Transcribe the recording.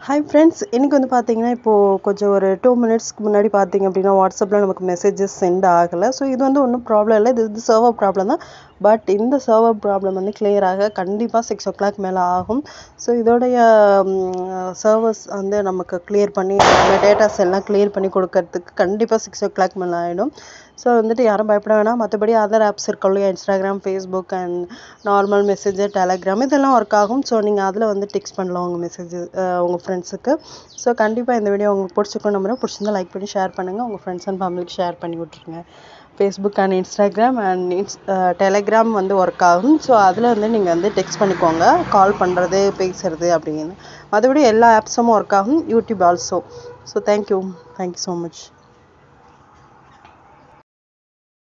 hi friends இன்றைக்கி வந்து பார்த்தீங்கன்னா இப்போது கொஞ்சம் ஒரு டூ மினிட்ஸ்க்கு முன்னாடி பார்த்தீங்க அப்படின்னா வாட்ஸ்அப்பில் நமக்கு மெசேஜஸ் சென்ட் ஆகலை ஸோ இது வந்து ஒன்றும் ப்ராப்ளம் இல்லை இது வந்து சர்வர் ப்ராப்ளம் தான் பட் இந்த சர்வர் ப்ராப்ளம் வந்து clear ஆக கண்டிப்பாக சிக்ஸ் ஓ கிளாக் மேலே ஆகும் ஸோ இதோடைய சர்வர்ஸ் வந்து நமக்கு clear பண்ணி அந்த டேட்டாஸ் எல்லாம் clear பண்ணி கொடுக்கறதுக்கு கண்டிப்பாக சிக்ஸ் ஓ கிளாக் மேலே ஆகிடும் ஸோ வந்துட்டு யாரும் பயப்பட வேணாம் மற்றபடி அதர் ஆப்ஸ் இருக்கும் இல்லையா Instagram Facebook and normal messenger Telegram இதெல்லாம் ஒர்க் ஆகும் ஸோ நீங்கள் அதில் வந்து டெக்ஸ்ட் பண்ணலாம் உங்கள் மெசேஜ் உங்கள் ஃப்ரெண்ட்ஸுக்கு ஸோ கண்டிப்பாக இந்த வீடியோ உங்களுக்கு பிடிச்சிருக்கும் நம்புறேன் பிடிச்சிருந்தா லைக் பண்ணி ஷேர் பண்ணுங்கள் உங்கள் ஃப்ரெண்ட்ஸ் அண்ட் ஃபேமிலிக்கு ஷேர் பண்ணி விட்ருங்க ஃபேஸ்புக் அண்ட் இன்ஸ்டாகிராம் அண்ட் இன்ஸ் டெலகிராம் வந்து ஒர்க் ஆகும் ஸோ அதில் வந்து நீங்கள் வந்து டெக்ஸ்ட் பண்ணிக்கோங்க கால் பண்ணுறது பேசுறது அப்படின்னு மற்றபடி எல்லா ஆப்ஸும் ஒர்க் ஆகும் YouTube also so thank you thank you so much